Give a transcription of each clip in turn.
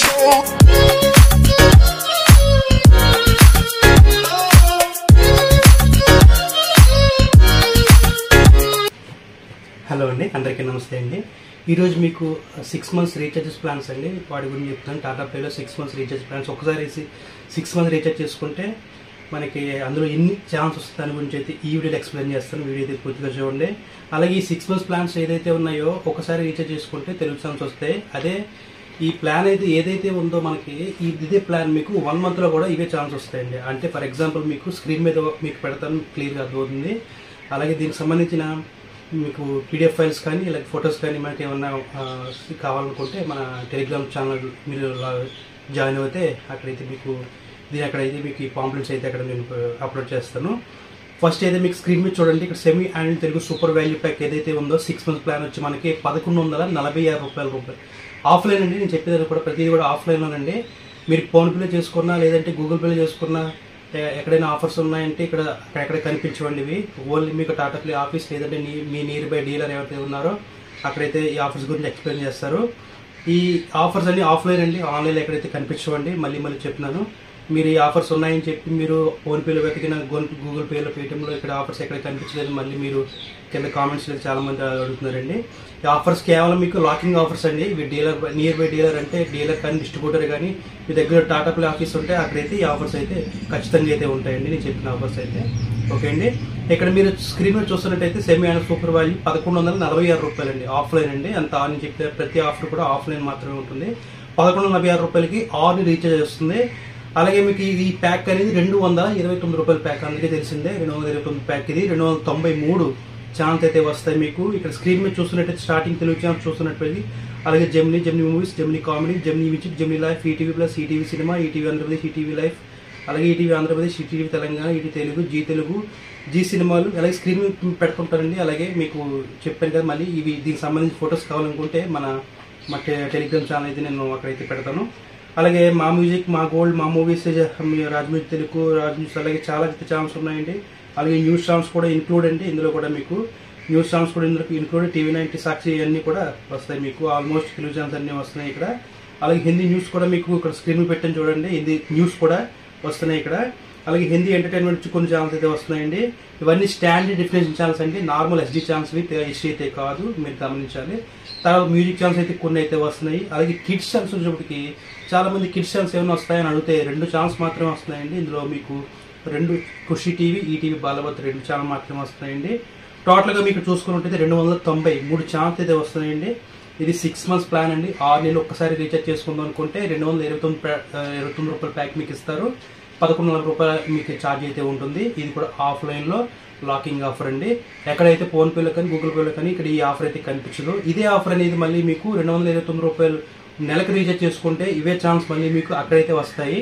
hello అండి అందరికీ నమస్తే అండి ఈరోజు మీకు సిక్స్ మంత్స్ రీఛార్జెస్ ప్లాన్స్ అండి వాటి గురించి చెప్తాను టాటా పేలో సిక్స్ మంత్స్ రీఛార్జ్ ప్లాన్స్ ఒకసారి సిక్స్ మంత్స్ రీఛార్జ్ చేసుకుంటే మనకి అందులో ఎన్ని ఛాన్స్ వస్తుంది దాని గురించి అయితే ఈ వీడియోలో ఎక్స్ప్లెయిన్ చేస్తాను వీడియో అయితే పూర్తిగా చూడండి అలాగే ఈ సిక్స్ మంత్స్ ప్లాన్స్ ఏదైతే ఉన్నాయో ఒకసారి రీఛార్జ్ చేసుకుంటే తెలుగు ఛాన్స్ వస్తాయి అదే ఈ ప్లాన్ అయితే ఏదైతే ఉందో మనకి ఈ ఇదే ప్లాన్ మీకు వన్ మంత్లో కూడా ఇవే ఛాన్స్ వస్తాయండి అంటే ఫర్ ఎగ్జాంపుల్ మీకు స్క్రీన్ మీద మీకు పెడతాను క్లియర్గా అర్థమవుతుంది అలాగే దీనికి సంబంధించిన మీకు పీడిఎఫ్ ఫైల్స్ కానీ ఇలా ఫొటోస్ కానీ మనకి ఏమన్నా ఆ, కావాలనుకుంటే మన టెలిగ్రామ్ ఛానల్ మీరు జాయిన్ అవుతే అక్కడైతే మీకు దీని అక్కడైతే మీకు ఈ పాంప్లెట్స్ అయితే అక్కడ నేను అప్లోడ్ చేస్తాను ఫస్ట్ అయితే మీకు స్క్రీన్ మీద చూడండి ఇక్కడ semi annual Telugu super value pack ఏదైతే ఉందో సిక్స్ మంత్స్ ప్లాన్ వచ్చి మనకి పదకొండు వందల నలభై ఆరు రూపాయల రూపాయలు ఆఫ్లైన్ అండి నేను చెప్పేది కూడా ప్రతిదీ కూడా ఆఫ్లైన్లోనండి మీరు ఫోన్పేలో చేసుకున్నా లేదంటే గూగుల్ పేలో చేసుకున్నా ఎ- ఎక్కడైనా ఆఫర్స్ ఉన్నాయంటే ఇక్కడ అక్కడెక్కడ కనిపించవండి ఇవి ఓన్లీ మీకు టాటా ప్లే ఆఫీస్ లేదంటే నీ- మీ నియర్ బై డీలర్ ఎవరైతే ఉన్నారో అక్కడైతే ఈ ఆఫర్స్ గురించి ఎక్స్ప్లెయిన్ చేస్తారు ఈ ఆఫర్స్ అన్ని ఆఫ్లైన్ అండి ఆన్లైన్ ఎక్కడైతే కనిపించవండి మళ్ళీ మళ్ళీ చెప్తున్నాను మీరు ఈ ఆఫర్స్ ఉన్నాయని చెప్పి మీరు ఫోన్పేలో వెతికిన గూగుల్ గూగుల్ పేలో పేటిఎంలో ఇక్కడ ఆఫర్స్ ఎక్కడ కనిపించలేదు మళ్ళీ మీరు కింద కామెంట్స్లో చాలా మంది అడుగుతున్నారండి ఈ ఆఫర్స్ కేవలం మీకు లాకింగ్ ఆఫర్స్ అండి ఇవి డీలర్ నియర్ బై డీలర్ అంటే డీలర్ కానీ డిస్ట్రిబ్యూటర్ కానీ మీ దగ్గర టాటా ప్లే ఆఫీస్ ఉంటే అక్కడైతే ఈ ఆఫర్స్ అయితే ఖచ్చితంగా అయితే ఉంటాయండి నేను చెప్పిన ఆఫర్స్ అయితే ఓకే అండి ఇక్కడ మీరు స్క్రీన్ మీద చూస్తున్నట్టయితే సెమీ అండ్ సూపర్ వాల్యూ పదకొండు వందల నలభై ఆరు రూపాయలు అండి ఆఫ్లైన్ అండి అంత అని చెప్పే ప్రతి ఆఫర్ కూడా ఆఫ్లైన్ మాత్రమే ఉంటుంది పదకొండు వందల నలభై ఆరు రూపాయలకి ఆర్ని రీఛార్జ్ వస్తుంది అలాగే మీకు ఈ- ఈ ప్యాక్ అనేది రెండు వందల ఇరవై తొమ్మిది రూపాయల ప్యాక్ అందుకే తెలిసిందే రెండు వందల ఇరవై తొమ్మిది ప్యాక్ ఇది రెండు వందల తొంభై మూడు ఛాన్స్ అయితే వస్తాయి మీకు ఇక్కడ స్క్రీన్ మీద చూస్తున్నట్టయితే స్టార్టింగ్ తెలుగు ఛాన్స్ చూస్తున్నట్టు అలాగే Gemini Gemini movies Gemini comedy Gemini music Gemini life ETV plus ETV cinema ETV Andhra Pradesh ETV life అలాగే ETV Andhra Pradesh ETV Telangana ET Telugu Zee Telugu Zee సినిమాలు అలాగే స్క్రీన్ మీద పెట్టుకుంటారండి అలాగే మీకు చెప్పాను కదా మళ్ళీ ఇవి దీనికి సంబంధించిన ఫొటోస్ కావాలనుకుంటే మన మా టె- టెలిగ్రామ్ ఛానల్ అయితే నేను అక్కడైతే పెడతాను అలాగే మా మ్యూజిక్ మా గోల్డ్ మా మూవీస్ రాజమూజి తెలుగు రాజమూజి అలాగే చాలా ఛానల్స్ ఉన్నాయండి అలాగే న్యూస్ ఛానల్స్ కూడా ఇంక్లూడ్ అండి ఇందులో కూడా మీకు న్యూస్ ఛానల్స్ కూడా ఇందులో ఇంక్లూడ్ టీవీ నైన్టీ సాక్షి అన్నీ కూడా వస్తాయి మీకు ఆల్మోస్ట్ తెలుగు ఛానల్స్ అన్నీ వస్తున్నాయి ఇక్కడ అలాగే హిందీ న్యూస్ కూడా మీకు ఇక్కడ స్క్రీన్ మీద పెట్టని చూడండి హిందీ న్యూస్ కూడా వస్తున్నాయి ఇక్కడ అలాగే హిందీ ఎంటర్టైన్మెంట్ నుంచి కొన్ని ఛానల్స్ అయితే వస్తున్నాయండి ఇవన్నీ స్టాండర్డ్ డిఫినేషన్ ఛానల్స్ అండి నార్మల్ ఎస్డీ ఛానల్స్ హెచ్డీ అయితే కాదు మీరు గమనించాలి తర్వాత మ్యూజిక్ ఛానల్స్ అయితే కొన్ని అయితే వస్తున్నాయి అలాగే కిడ్స్ ఛానల్స్ వచ్చేప్పటికి చాలా మంది కిడ్స్ ఛానల్స్ ఏమైనా వస్తాయని అడిగితే రెండు ఛానల్స్ మాత్రమే వస్తున్నాయండి ఇందులో మీకు రెండు ఖుషి టీవీ ఈటీవీ బాలభద్ర రెండు ఛానల్ మాత్రమే వస్తున్నాయండి టోటల్గా మీకు చూసుకున్నట్టయితే రెండు వందల తొంభై మూడు ఛానల్స్ అయితే వస్తున్నాయండి ఇది సిక్స్ మంత్స్ ప్లాన్ అండి ఆరు నెలలు ఒక్కసారి రీఛార్జ్ చేసుకుందాం అనుకుంటే రెండు వందల ఇరవై తొమ్మిది ప్యా- ఆ, ఇరవై తొమ్మిది రూపాయల ప్యాక్ మీకు ఇస్తారు పదకొండు వందల రూపాయల మీకు ఛార్జ్ అయితే ఉంటుంది ఇది కూడా ఆఫ్లైన్లో లాకింగ్ ఆఫర్ అండి ఎక్కడైతే ఫోన్పేలో కానీ గూగుల్ పేలో కానీ ఇక్కడ ఈ ఆఫర్ అయితే కనిపించదు ఇదే ఆఫర్ అనేది మళ్ళీ మీకు రెండు వందల ఇరవై తొమ్మిది రూపాయలు నెలకు రీఛార్జ్ చేసుకుంటే ఇవే ఛాన్స్ మళ్ళీ మీకు అక్కడైతే వస్తాయి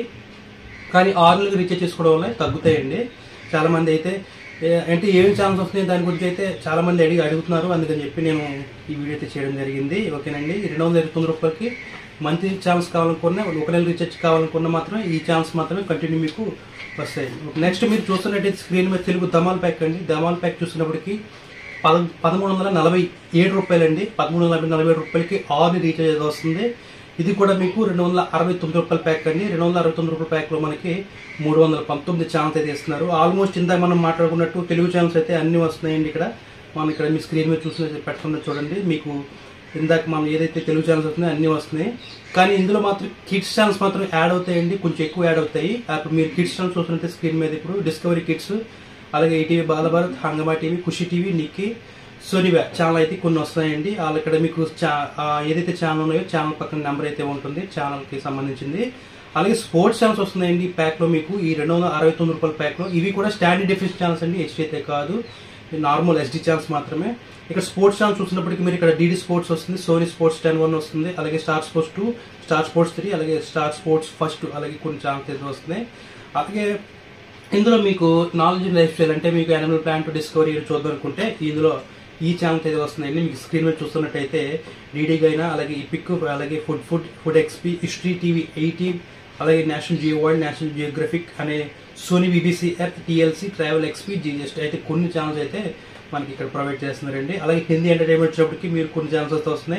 కానీ ఆరు నెలలకు రీఛార్జ్ చేసుకోవడం వల్ల తగ్గుతాయండి చాలా మంది అయితే ఏ- అంటే ఏం ఛాన్స్ వస్తున్నాయి దాని గురించి అయితే చాలా మంది అడిగి అడుగుతున్నారు అందుకని చెప్పి నేను ఈ వీడియో అయితే చేయడం జరిగింది ఓకేనండి రెండు వందల ఇరవై తొమ్మిది రూపాయలకి మంత్లీ ఛాన్స్ కావాలనుకున్నా ఒక నెల రీఛార్జ్ కావాలనుకున్నా మాత్రమే ఈ ఛాన్స్ మాత్రమే కంటిన్యూ మీకు వస్తాయి నెక్స్ట్ మీరు చూస్తున్నట్టయితే స్క్రీన్ మీద తెలుగు దమాల్ ప్యాక్ అండి దమాల్ ప్యాక్ చూసినప్పటికి పద పదమూడు వందల నలభై ఏడు రూపాయలండి పదమూడు వందల నలభై ఏడు రూపాయలకి ఆరు రీఛార్జ్ అయితే వస్తుంది ఇది కూడా మీకు రెండు వందల అరవై తొమ్మిది రూపాయల ప్యాక్ అండి రెండు వందల అరవై తొమ్మిది రూపాయల ప్యాక్లో మనకి మూడు వందల పంతొమ్మిది ఛానల్స్ అయితే ఇస్తున్నారు ఆల్మోస్ట్ ఇందాక మనం మాట్లాడుకున్నట్టు తెలుగు ఛానల్స్ అయితే అన్ని వస్తున్నాయండి ఇక్కడ మనం ఇక్కడ మీ స్క్రీన్ మీద చూసిన పెట్టుకున్న చూడండి మీకు ఇందాక మనం ఏదైతే తెలుగు ఛానల్స్ వస్తున్నాయో అన్నీ వస్తున్నాయి కానీ ఇందులో మాత్రం కిడ్స్ ఛానల్స్ మాత్రం యాడ్ అవుతాయండి కొంచెం ఎక్కువ యాడ్ అవుతాయి అప్పుడు మీరు కిడ్స్ ఛానల్స్ చూసినట్టే స్క్రీన్ మీద ఇప్పుడు డిస్కవరీ కిడ్స్ అలాగే ETV Bal Bharat Hungama TV Khushi TV Nick సోనివా ఛానల్ అయితే కొన్ని వస్తున్నాయండి వాళ్ళ ఇక్కడ మీకు చా- ఆ ఏదైతే ఛానల్ ఉన్నాయో ఛానల్ పక్కన నెంబర్ అయితే ఉంటుంది ఛానల్కి సంబంధించింది అలాగే స్పోర్ట్స్ ఛానల్స్ వస్తున్నాయండి ఈ ప్యాక్లో మీకు ఈ రెండు వందల అరవై తొమ్మిది రూపాయల ప్యాక్లో ఇవి కూడా స్టాండర్డ్ డిఫరెన్స్ ఛానల్స్ అండి హెచ్డి అయితే కాదు నార్మల్ ఎస్డి ఛానల్స్ మాత్రమే ఇక్కడ స్పోర్ట్స్ ఛానల్ చూసినప్పటికీ మీరు ఇక్కడ డిడి స్పోర్ట్స్ వస్తుంది సోనీ స్పోర్ట్స్ టెన్ వన్ వస్తుంది అలాగే Star Sports two Star Sports three అలాగే స్టార్ స్పోర్ట్స్ ఫస్ట్ అలాగే కొన్ని ఛానల్స్ అయితే వస్తున్నాయి అలాగే ఇందులో మీకు నాలెడ్జ్ లైఫ్ స్టైల్ అంటే మీకు యానిమల్ ప్లాంట్ డిస్కవరీ చూద్దాం అనుకుంటే ఇందులో ఈ ఛానల్ అయితే వస్తున్నాయండి మీకు స్క్రీన్ మీద చూస్తున్నట్టయితే డీడీ గైనా అలాగే ఇపిక్ అలాగే food food food XP history TV eighteen అలాగే National Geo World National Geographic అనే Sony BBC F TLC travel XP GST అయితే కొన్ని ఛానల్స్ అయితే మనకి ఇక్కడ ప్రొవైడ్ చేస్తున్నారండి అలాగే హిందీ ఎంటర్టైన్మెంట్ వచ్చేటప్పటికి మీరు కొన్ని ఛానల్స్ అయితే వస్తున్నాయి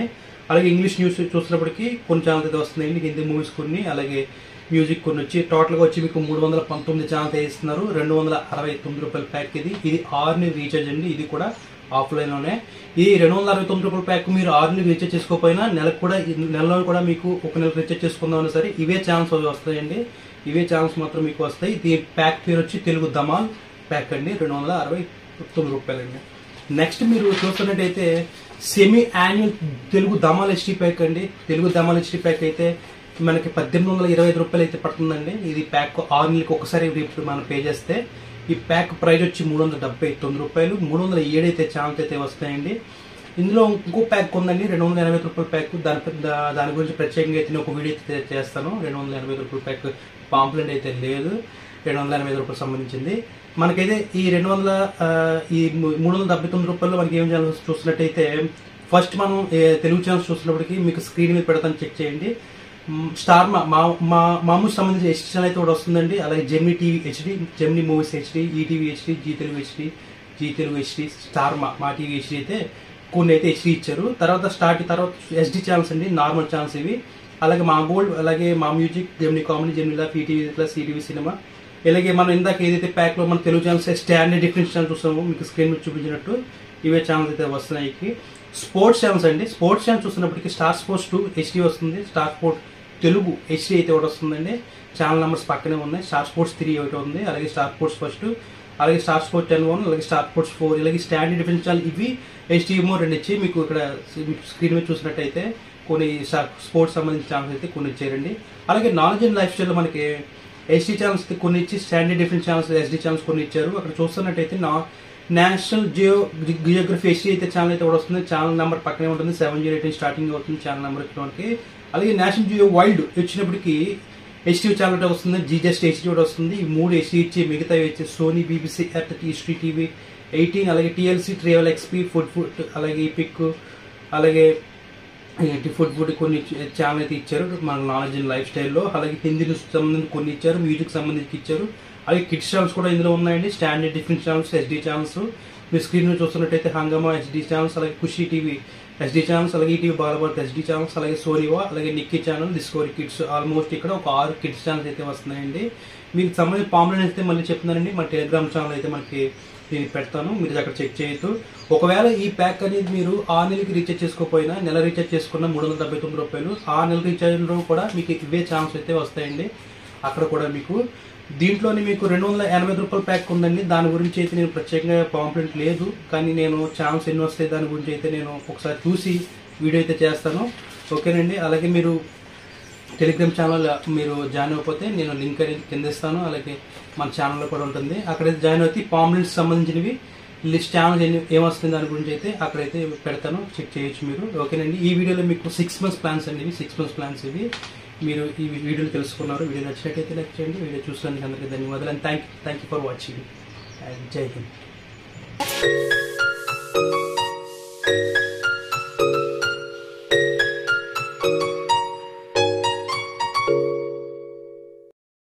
అలాగే ఇంగ్లీష్ న్యూస్ చూసినప్పటికీ కొన్ని ఛానల్స్ అయితే వస్తున్నాయండి హిందీ మూవీస్ కొన్ని అలాగే మ్యూజిక్ కొన్ని వచ్చి టోటల్గా వచ్చి మీకు మూడు వందల పంతొమ్మిది ఛానల్స్ ఇస్తున్నారు రెండు వందల అరవై తొమ్మిది రూపాయల ప్యాక్ ఇది ఇది ఆరుని రీఛార్జ్ అండి ఇది కూడా ఆఫ్లైన్లోనే ఈ రెండు వందల అరవై తొమ్మిది రూపాయల ప్యాక్ మీరు ఆరుని రీఛార్జ్ చేసుకోకపోయినా నెలకు కూడా ఈ నెలలో కూడా మీకు ఒక నెల రీఛార్జ్ చేసుకుందామని సరే ఇవే ఛానల్స్ వస్తాయండి ఇవే ఛానల్స్ మాత్రం మీకు వస్తాయి ఈ ప్యాక్ పేరు వచ్చి తెలుగు ధమాల్ ప్యాక్ అండి రెండు వందల అరవై తొమ్మిది రూపాయలండి నెక్స్ట్ మీరు చూస్తున్నట్టయితే semi annual Telugu Dhamaal HD pack అండి తెలుగు ధమాల్ హెచ్డి ప్యాక్ అయితే మనకి పద్దెనిమిది వందల ఇరవై ఐదు రూపాయలు అయితే పడుతుందండి ఇది ప్యాక్ ఆరు నెలలకు ఒకసారి ఇప్పుడు మనం పే చేస్తే ఈ ప్యాక్ ప్రైస్ వచ్చి మూడు వందల డెబ్బై తొమ్మిది రూపాయలు మూడు వందల ఏడు అయితే ఛానల్స్ అయితే వస్తాయండి ఇందులో ఇంకో ప్యాక్ ఉందండి రెండు వందల ఎనభై రూపాయల ప్యాక్ దాని దా- దాని గురించి ప్రత్యేకంగా అయితే నేను ఒక వీడియో అయితే చేస్తాను రెండు వందల ఎనభై రూపాయల ప్యాక్ పాంప్లెంట్ అయితే లేదు రెండు వందల ఎనభై రూపాయలు సంబంధించింది మనకైతే ఈ రెండు వందల ఆ, ఈ ము- మూడు వందల డెబ్బై తొమ్మిది రూపాయలు మనకి ఏం ఛానల్స్ చూసినట్టయితే ఫస్ట్ మనం ఏ, తెలుగు ఛానల్స్ చూసినప్పటికీ మీకు స్క్రీన్ మీద పెడతాను చెక్ చేయండి మ్, స్టార్ మా మా- మా మామూలు సంబంధించి హెచ్డి ఛానల్ అయితే కూడా వస్తుందండి అలాగే Gemini TV HD Gemini movies HD ETV HD Zee Telugu HD Zee Telugu HD Star Maa Maa TV HD అయితే కొన్ని అయితే హెచ్డి ఇచ్చారు తర్వాత స్టార్ట్ తర్వాత ఎస్డి ఛానల్స్ అండి నార్మల్ ఛానల్స్ ఇవి అలాగే మా గోల్డ్ అలాగే Maa music Gemini comedy Gemini laugh ETV plus ETV cinema ఇలాగే మనం ఇందాక ఏదైతే ప్యాక్ లో మన Telugu channels standard difference channel చూస్తామో మీకు స్క్రీన్ మీద చూపించినట్టు ఇవే ఛానల్స్ అయితే వస్తున్నాయి స్పోర్ట్స్ ఛానల్స్ అండి స్పోర్ట్స్ ఛానల్ చూస్తున్నప్పటికీ స్టార్ స్పోర్ట్స్ టూ హెచ్డి వస్తుంది స్టార్ స్పోర్ట్ తెలుగు హెచ్డి అయితే ఒకటి వస్తుందండి ఛానల్ నెంబర్స్ పక్కనే ఉన్నాయి స్టార్ స్పోర్ట్స్ త్రీ ఒకటి ఉంది అలాగే స్టార్ స్పోర్ట్స్ ఫస్ట్ అలాగే స్టార్ స్పోర్ట్స్ టెన్ వన్ అలాగే స్టార్ స్పోర్ట్స్ ఫోర్ ఇలాగే స్టాండర్డ్ డిఫరెన్స్ ఛానల్ ఇవి హెచ్డిఎంఓ రెండు ఇచ్చి మీకు ఇక్కడ స్క్రీన్ మీద చూసినట్టయితే కొన్ని స్పోర్ట్స్ సంబంధించిన ఛానల్స్ అయితే కొన్ని ఇచ్చారండి అలాగే నాలెడ్జ్ అండ్ లైఫ్ స్టైల్ మనకి ఎస్టీ ఛానల్స్ కొన్ని ఇచ్చి standard different channels SD channels కొన్ని ఇచ్చారు అక్కడ చూస్తున్నట్టయితే నా నేషనల్ జియో జియోగ్రఫీ ఎస్టీ అయితే ఛానల్ అయితే కూడా వస్తుంది ఛానల్ నెంబర్ పక్కనే ఉంటుంది సెవెన్ జీరో ఎయిట్ స్టార్టింగ్ అవుతుంది ఛానల్ నెంబర్ వచ్చడానికి అలాగే నేషనల్ జియో వైల్డ్ వచ్చినప్పటికి హెచ్టీ ఛానల్ ఒకటి వస్తుంది జీ జస్ట్ హెచ్డీ ఒకటి వస్తుంది ఈ మూడు హెచ్డీ ఇచ్చి మిగతా వచ్చి Sony BBC Earth history TV eighteen అలాగే TLC travel XP food food అలాగే పిక్ అలాగే ఏంటి ఫుడ్ ఫుడ్ కొన్ని ఛానల్ అయితే ఇచ్చారు మన నాలెడ్జ్ అండ్ లైఫ్ స్టైల్లో అలాగే హిందీ న్యూస్ సంబంధించి కొన్ని ఇచ్చారు మ్యూజిక్ సంబంధించి ఇచ్చారు అలాగే కిడ్స్ ఛానల్స్ కూడా ఇందులో ఉన్నాయండి standard different channels SD channels మీరు స్క్రీన్ మీద చూస్తున్నట్టయితే హంగమా ఎస్డి ఛానల్స్ అలాగే ఖుషి టీవీ ఎస్డి ఛానల్స్ అలాగే ఈటీవీ బాలభారత్ ఎస్డి ఛానల్స్ అలాగే సోనివా అలాగే Nick channel Discovery Kids almost ఇక్కడ ఒక ఆరు కిడ్స్ ఛానల్స్ అయితే వస్తున్నాయండి మీకు సంబంధించిన పాంప్లెట్ అయితే మళ్ళీ చెప్తున్నానండి మన టెలిగ్రామ్ ఛానల్ అయితే మనకి నేను పెడతాను మీరు అక్కడ చెక్ చేయొద్దు ఒకవేళ ఈ ప్యాక్ అనేది మీరు ఆ నెలకి రీఛార్జ్ చేసుకోకపోయినా నెల రీఛార్జ్ చేసుకున్న మూడు వందల డెబ్బై తొమ్మిది రూపాయలు ఆ నెల రీఛార్జ్లో కూడా మీకు ఇవే ఛాన్స్ అయితే వస్తాయండి అక్కడ కూడా మీకు దీంట్లోని మీకు రెండు వందల ఎనభై రూపాయల ప్యాక్ ఉందండి దాని గురించి అయితే నేను ప్రత్యేకంగా పాంప్లెంట్ లేదు కానీ నేను ఛాన్స్ ఎన్ని వస్తాయి దాని గురించి అయితే నేను ఒకసారి చూసి వీడియో అయితే చేస్తాను ఓకేనండి అలాగే మీరు టెలిగ్రామ్ ఛానల్ మీరు జాయిన్ అయిపోతే నేను లింక్ అనేది కింద ఇస్తాను అలాగే మన ఛానల్లో కూడా ఉంటుంది అక్కడైతే జాయిన్ అయితే పాంప్లెంట్స్ సంబంధించినవి లిస్ట్ ఛానల్ ఎన్ని ఏమొస్తుంది దాని గురించి అయితే అక్కడైతే పెడతాను చెక్ చేయొచ్చు మీరు ఓకేనండి ఈ వీడియోలో మీకు సిక్స్ మంత్స్ ప్లాన్స్ అండి ఇవి సిక్స్ మంత్స్ ప్లాన్స్ ఇవి మీరు ఈ వీడియోలు తెలుసుకున్నారు వీడియో నచ్చినట్టయితే లైక్ చేయండి వీడియో చూసినందుకు అందరికీ ధన్యవాదాలు and thank thank you for watching and Jai Hind